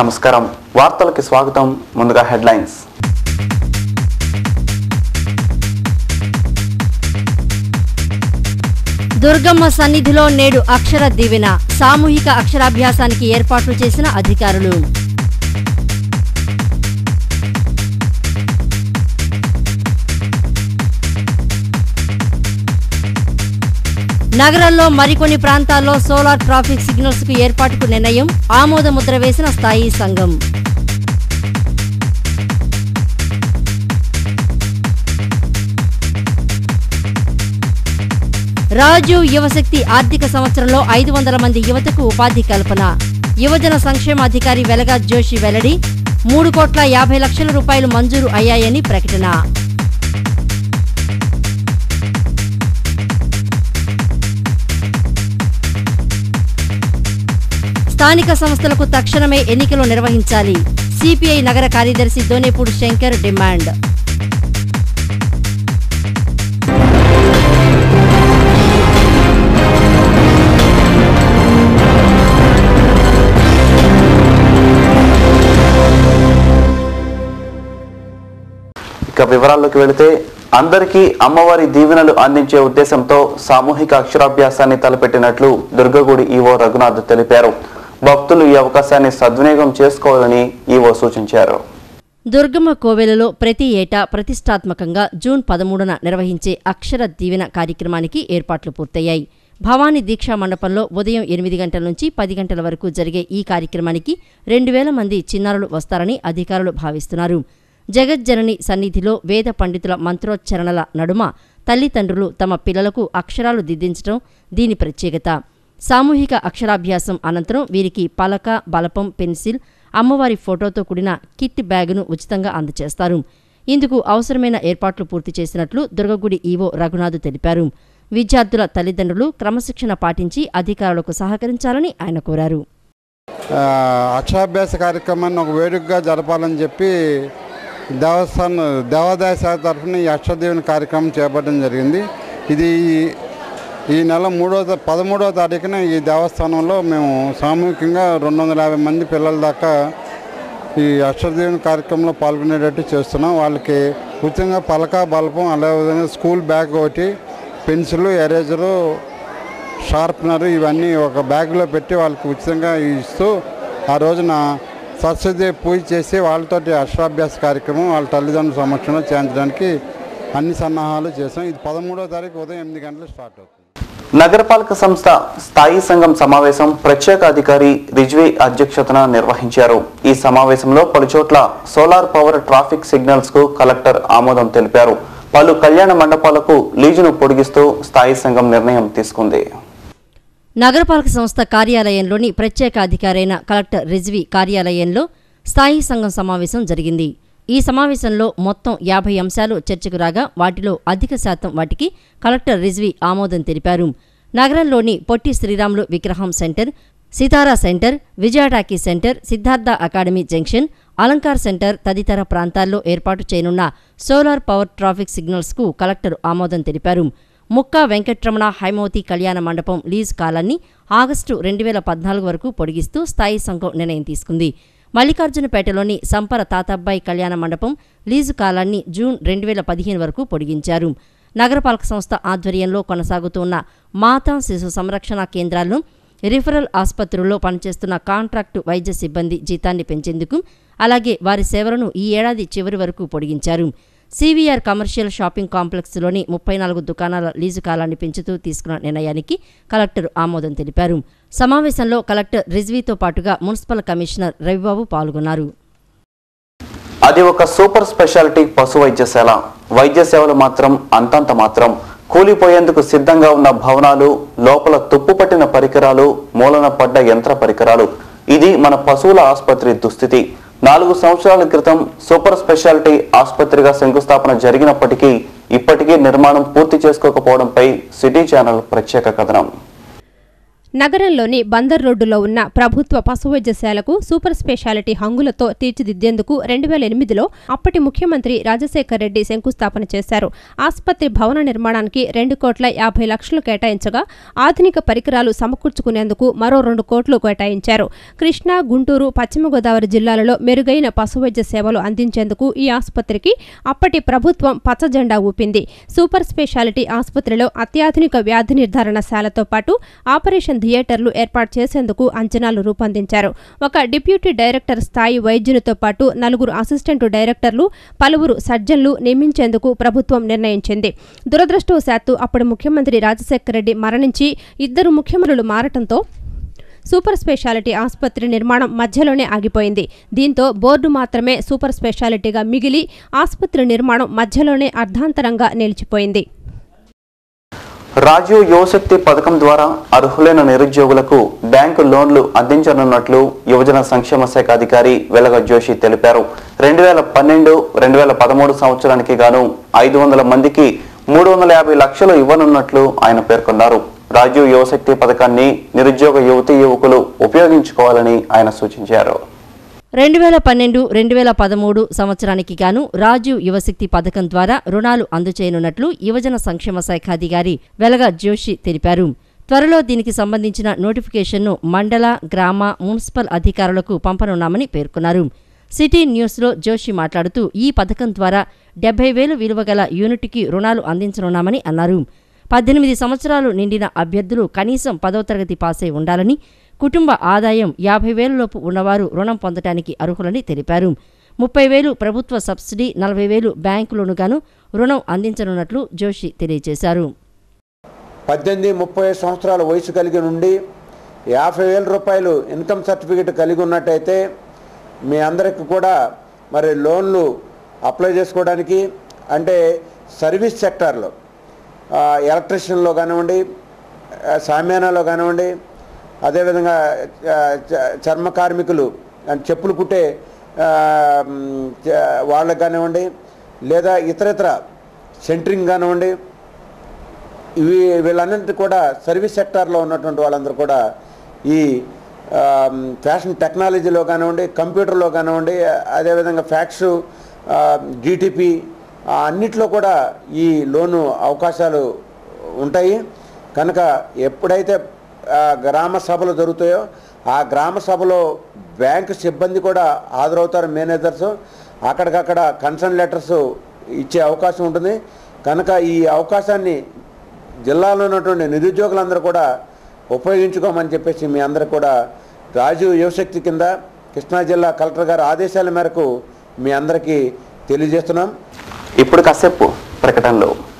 నమస్కారం వార్తలకి స్వాగతం ముందుగా హెడ్లైన్స్ దుర్గమ్మ సన్నిధిలో నేడు అక్షర దీవెన సామూహిక అక్షరాభ్యాసానికి ఏర్పాట్లు చేసిన అధికారులు నగరంలో మరికొన్ని ప్రాంతాల్లో సోలార్ ట్రాఫిక్ సిగ్నల్స్ కు ఏర్పాటుకు నిర్ణయం ఆమోద ముద్ర వేసిన స్థాయి సంఘం రాజు యువశక్తి ఆర్థిక సంవత్సరంలో ఐదు వందల మంది యువతకు ఉపాధి కల్పన యువజన సంక్షేమాధికారి వెలగా జోషి వెల్లడి మూడు కోట్ల యాభై లక్షల రూపాయలు మంజూరు అయ్యాయని ప్రకటన స్థానిక సంస్థలకు తక్షణమే ఎన్నికలు నిర్వహించాలి సిపిఐ నగర కార్యదర్శి దోనేపూడి శంకర్ డిమాండ్ ఇక వివరాల్లోకి వెళితే అందరికీ అమ్మవారి దీవెనలు అందించే ఉద్దేశంతో సామూహిక అక్షరాభ్యాసాన్ని తలపెట్టినట్లు దుర్గగుడి ఈవో రఘునాథ్ తెలిపారు భక్తులు ఈ అవకాశాన్ని సద్వినియోగం చేసుకోవాలని ఈవో సూచించారు దుర్గమ్మ కోవెలలో ప్రతి ఏటా ప్రతిష్టాత్మకంగా జూన్ పదమూడున నిర్వహించే అక్షర దీవెన కార్యక్రమానికి ఏర్పాట్లు పూర్తయ్యాయి భవానీ దీక్షా మండపంలో ఉదయం ఎనిమిది గంటల నుంచి పది గంటల వరకు జరిగే ఈ కార్యక్రమానికి రెండు వేల మంది చిన్నారులు వస్తారని అధికారులు భావిస్తున్నారు జగజ్జనని సన్నిధిలో వేద పండితుల మంత్రోచ్చరణల నడుమ తల్లిదండ్రులు తమ పిల్లలకు అక్షరాలు దిద్దించడం దీని ప్రత్యేకత సామూహిక అక్షరాభ్యాసం అనంతరం వీరికి పలక బలపం పెన్సిల్ అమ్మవారి ఫోటోతో కూడిన కిట్ బ్యాగును ఉచితంగా అందజేస్తారు ఇందుకు అవసరమైన ఏర్పాట్లు పూర్తి చేసినట్లు దుర్గగుడి ఈవో రఘునాథ్ తెలిపారు విద్యార్థుల తల్లిదండ్రులు క్రమశిక్షణ పాటించి అధికారులకు సహకరించాలని ఆయన కోరారు ఆ, అక్షరాభ్యాస కార్యక్రమాన్ని ఒక వేడుకగా జరపాలని చెప్పి దేవస్థానం దేవాదాయ శాఖ తరఫున ఈ అక్షరదేవుని కార్యక్రమం చేపట్టడం జరిగింది ఇది ఈ- ఈ నెల మూడో తా- పదమూడవ తారీఖున ఈ దేవస్థానంలో మేము సామూహికంగా రెండు వందల యాభై మంది పిల్లల దాకా ఈ అక్షరదేవుని కార్యక్రమంలో పాల్గొనేటట్టు చేస్తున్నాం వాళ్ళకి ఉచితంగా పలక బలపం అదేవిధంగా స్కూల్ బ్యాగ్ ఒకటి పెన్సిల్ ఎరేజరు షార్ప్నర్ ఇవన్నీ ఒక బ్యాగ్లో పెట్టి వాళ్ళకి ఉచితంగా ఇస్తూ ఆ రోజున సరస్వతి పూజ చేసి వాళ్ళతోటి అక్షరాభ్యాస కార్యక్రమం వాళ్ళ తల్లిదండ్రుల సమక్షంలో చేయించడానికి అన్ని సన్నాహాలు చేసాం ఇది పదమూడో తారీఖు ఉదయం ఎనిమిది గంటలు స్టార్ట్ అవుతుంది నగరపాలక సంస్థ స్థాయి సంఘం సమావేశం ప్రత్యేక అధికారి రిజ్వీ అధ్యక్షతన నిర్వహించారు ఈ సమావేశంలో పలుచోట్ల సోలార్ పవర్ ట్రాఫిక్ సిగ్నల్స్ కు కలెక్టర్ ఆమోదం తెలిపారు పలు కళ్యాణ మండపాలకు లీజును పొడిగిస్తూ స్థాయి సంఘం నిర్ణయం తీసుకుంది నగరపాలక సంస్థ కార్యాలయంలోని ప్రత్యేక అధికారైన కలెక్టర్ రిజ్వీ కార్యాలయంలో స్థాయి సంఘం సమావేశం జరిగింది ఈ సమావేశంలో మొత్తం యాభై అంశాలు చర్చకు రాగా వాటిలో అధిక శాతం వాటికి కలెక్టర్ రిజ్వీ ఆమోదం తెలిపారు నగరంలోని పొట్టి శ్రీరాములు విగ్రహం centre Sitara centre Vijaya talkie centre Siddhartha academy junction Alankar centre తదితర ప్రాంతాల్లో ఏర్పాటు చేయనున్న సోలార్ పవర్ ట్రాఫిక్ సిగ్నల్స్కు కలెక్టర్ ఆమోదం తెలిపారు ముక్కా వెంకట్రమణ హైమవతి కళ్యాణ మండపం లీజ్ కాలాన్ని ఆగస్టు రెండు వేల పద్నాలుగు వరకు పొడిగిస్తూ స్థాయి సంఘం నిర్ణయం తీసుకుంది మల్లికార్జునపేటలోని సంపర తాతాబ్బాయి కళ్యాణ మండపం లీజు కాలాన్ని జూన్ రెండు వేల పదిహేను వరకు పొడిగించారు నగరపాలక సంస్థ ఆధ్వర్యంలో కొనసాగుతున్న మాతా శిశు సంరక్షణ కేంద్రాలను రిఫరల్ ఆసుపత్రుల్లో పనిచేస్తున్న కాంట్రాక్టు వైద్య సిబ్బంది జీతాన్ని పెంచేందుకు అలాగే వారి సేవలను ఈ ఏడాది చివరి వరకు పొడిగించారు సివిఆర్ కమర్షియల్ షాపింగ్ కాంప్లెక్స్లోని ముప్పై నాలుగు దుకాణాల లీజు కాలాన్ని పెంచుతూ తీసుకున్న నిర్ణయానికి కలెక్టర్ ఆమోదం తెలిపారు సమావేశంలో కలెక్టర్ రిజ్వీతో పాటుగా మున్సిపల్ కమిషనర్ రవిబాబు పాల్గొన్నారు అది ఒక సూపర్ స్పెషాలిటీ పశు వైద్యశాల వైద్య సేవలు మాత్రం అంతంత మాత్రం కూలిపోయేందుకు సిద్ధంగా ఉన్న భవనాలు లోపల తుప్పు పట్టిన పరికరాలు మూలన పడ్డ యంత్ర పరికరాలు ఇది మన పశువుల ఆసుపత్రి దుస్థితి నాలుగు సంవత్సరాల క్రితం సూపర్ స్పెషాలిటీ ఆసుపత్రిగా శంకుస్థాపన జరిగినప్పటికీ ఇప్పటికీ నిర్మాణం పూర్తి చేసుకోకపోవడంపై సిటీ ఛానల్ ప్రత్యేక కథనం నగరంలోని బందర్ రోడ్డులో ఉన్న ప్రభుత్వ పశు వైద్యశాలకు సూపర్ స్పెషాలిటీ హంగులతో తీర్చిదిద్దేందుకు రెండు వేల ఎనిమిదిలో అప్పటి ముఖ్యమంత్రి రాజశేఖర్ రెడ్డి శంకుస్థాపన చేశారు ఆసుపత్రి భవన నిర్మాణానికి రెండు కోట్ల యాభై లక్షలు కేటాయించగా ఆధునిక పరికరాలు సమకూర్చుకునేందుకు మరో రెండు కోట్లు కేటాయించారు కృష్ణా గుంటూరు పశ్చిమ గోదావరి జిల్లాలలో మెరుగైన పశు వైద్య సేవలు అందించేందుకు ఈ ఆసుపత్రికి అప్పటి ప్రభుత్వం పచ్చజెండా ఊపింది సూపర్ స్పెషాలిటీ ఆసుపత్రిలో అత్యాధునిక వ్యాధి నిర్ధారణ శాలతో పాటు ఆపరేషన్ థియేటర్లు ఏర్పాటు చేసేందుకు అంచనాలు రూపొందించారు ఒక డిప్యూటీ డైరెక్టర్ స్థాయి వైద్యునితో పాటు నలుగురు అసిస్టెంట్ డైరెక్టర్లు పలువురు సర్జన్లు నియమించేందుకు ప్రభుత్వం నిర్ణయించింది దురదృష్టవశాత్తు అప్పుడు ముఖ్యమంత్రి రాజశేఖర రెడ్డి మరణించి ఇద్దరు ముఖ్యమంత్రులు మారటంతో సూపర్ స్పెషాలిటీ ఆసుపత్రి నిర్మాణం మధ్యలోనే ఆగిపోయింది దీంతో బోర్డు మాత్రమే సూపర్ స్పెషాలిటీగా మిగిలి ఆసుపత్రి నిర్మాణం మధ్యలోనే అర్ధాంతరంగా నిలిచిపోయింది రాజీవ్ యువశక్తి పథకం ద్వారా అర్హులైన నిరుద్యోగులకు బ్యాంకు లోన్లు అందించనున్నట్లు యువజన సంక్షేమ శాఖ అధికారి వెలగ జోషి తెలిపారు రెండు వేల పన్నెండు రెండు వేల పదమూడు సంవత్సరానికి గాను ఐదు వందల మందికి మూడు వందల యాభై లక్షలు ఇవ్వనున్నట్లు ఆయన పేర్కొన్నారు రాజీవ్ యువశక్తి పథకాన్ని నిరుద్యోగ యువతీ యువకులు ఉపయోగించుకోవాలని ఆయన సూచించారు రెండు వేల పన్నెండు రెండు వేల పదమూడు సంవత్సరానికి గాను రాజీవ్ యువశక్తి పథకం ద్వారా రుణాలు అందచేయనున్నట్లు యువజన సంక్షేమ శాఖ అధికారి వెలగ జోషి తెలిపారు త్వరలో దీనికి సంబంధించిన నోటిఫికేషన్ను మండల గ్రామ మున్సిపల్ అధికారులకు పంపనున్నామని పేర్కొన్నారు సిటీ న్యూస్లో జోషి మాట్లాడుతూ ఈ పథకం ద్వారా డెబ్బై వేలు విలువ గల యూనిట్కి రుణాలు అందించనున్నామని అన్నారు పద్దెనిమిది సంవత్సరాలు నిండిన అభ్యర్థులు కనీసం పదో తరగతి పాసై ఉండాలని కుటుంబ ఆదాయం యాభై వేలలోపు ఉన్నవారు రుణం పొందటానికి అర్హులని తెలిపారు ముప్పై వేలు ప్రభుత్వ సబ్సిడీ నలభై వేలు బ్యాంకు లోనుగాను రుణం అందించనున్నట్లు జోషి తెలియజేశారు పద్దెనిమిది ముప్పై సంవత్సరాల వయసు కలిగి నుండి యాభై వేల రూపాయలు ఇన్కమ్ సర్టిఫికేట్ కలిగి ఉన్నట్టయితే మీ అందరికి కూడా మరి లోన్లు అప్లై చేసుకోవడానికి అంటే సర్వీస్ సెక్టార్లో ఎలక్ట్రిషియన్లో కానివ్వండి ఆ, సామ్యానాలో కానివ్వండి అదేవిధంగా ఆ, చ- చర్మ కార్మికులు అంటే చెప్పులు కుట్టే ఆ, మ్, చ- వాళ్ళకి కానివ్వండి లేదా ఇతరితర సెంటరింగ్ కానివ్వండి ఇవి వీళ్ళన్నింటి కూడా సర్వీస్ సెక్టార్లో ఉన్నటువంటి వాళ్ళందరూ కూడా ఈ ఆమ్, ఫ్యాషన్ టెక్నాలజీలో కానివ్వండి కంప్యూటర్లో కానివ్వండి అదేవిధంగా ఫ్యాక్స్ జీటీపీ అన్నిట్లో కూడా ఈ లోను అవకాశాలు ఉంటాయి కనుక ఎప్పుడైతే ఆ, గ్రామ సభలు జరుగుతాయో ఆ గ్రామ సభలో బ్యాంకు సిబ్బంది కూడా హాజరవుతారు మేనేజర్స్ అక్కడికక్కడ కన్సర్న్ లెటర్స్ ఇచ్చే అవకాశం ఉంటుంది కనుక ఈ అవకాశాన్ని జిల్లాలో ఉన్నటువంటి నిరుద్యోగులందరూ కూడా ఉపయోగించుకోమని చెప్పేసి మీ అందరూ కూడా రాజీవ్ యువశక్తి కింద కృష్ణా జిల్లా కలెక్టర్ గారి ఆదేశాల మేరకు మీ అందరికీ తెలియజేస్తున్నాం ఇప్పుడు కాసేపు ప్రకటనలో